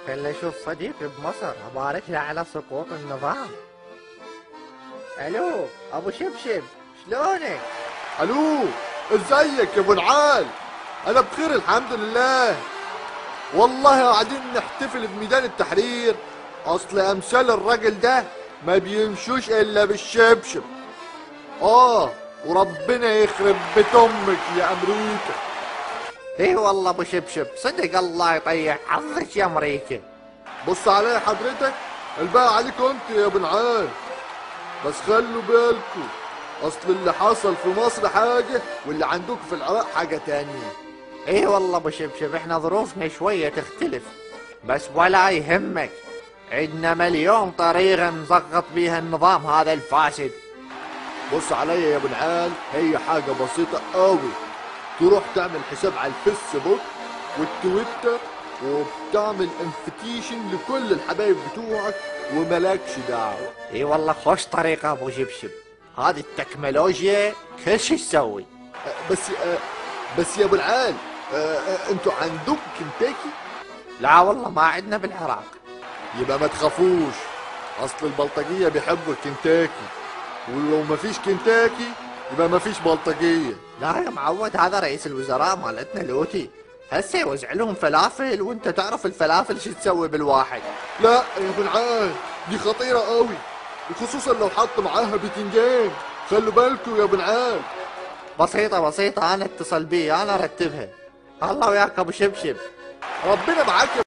خلي اشوف صديقي بمصر ابارك له على سقوط النظام الو ابو شبشب شلونك الو ازيك يا ابو العال انا بخير الحمد لله والله قاعدين نحتفل بميدان التحرير اصل امثال الراجل ده ما بيمشوش الا بالشبشب اه وربنا يخرب بيت امك يا امريكا ايه والله ابو شبشب صدق الله يطيح حظك يا امريكا بص عليا حضرتك الباقي عليكم انت يا ابن عال بس خلوا بالكم اصل اللي حصل في مصر حاجة واللي عندكم في العراق حاجة تانية ايه والله ابو شبشب احنا ظروفنا شوية تختلف بس ولا يهمك عندنا مليون طريقة نزغط بيها النظام هذا الفاسد بص عليا يا ابن عال هي حاجة بسيطة قوي تروح تعمل حساب على الفيسبوك والتويتر وبتعمل انفتيشن لكل الحبايب بتوعك وملكش دعوة ايه والله خوش طريقة ابو شبشب هذه التكنولوجيا كل شي تسوي أه، بس أه، بس يا ابو العال أه، أه، انتوا عندكم كنتاكي لا والله ما عندنا بالعراق يبقى ما تخافوش اصل البلطجية بيحبوا الكنتاكي ولو ما فيش كنتاكي يبقى ما فيش بلطجية لا يا معود هذا رئيس الوزراء مالتنا لوتي هسه يوزع لهم فلافل وانت تعرف الفلافل شو تسوي بالواحد لا يا ابو العال دي خطيرة قوي وخصوصا لو حط معاها بتنجان خلوا بالكم يا ابو العال بسيطة بسيطة انا اتصل بي انا ارتبها الله وياك ابو شبشب ربنا معاك يا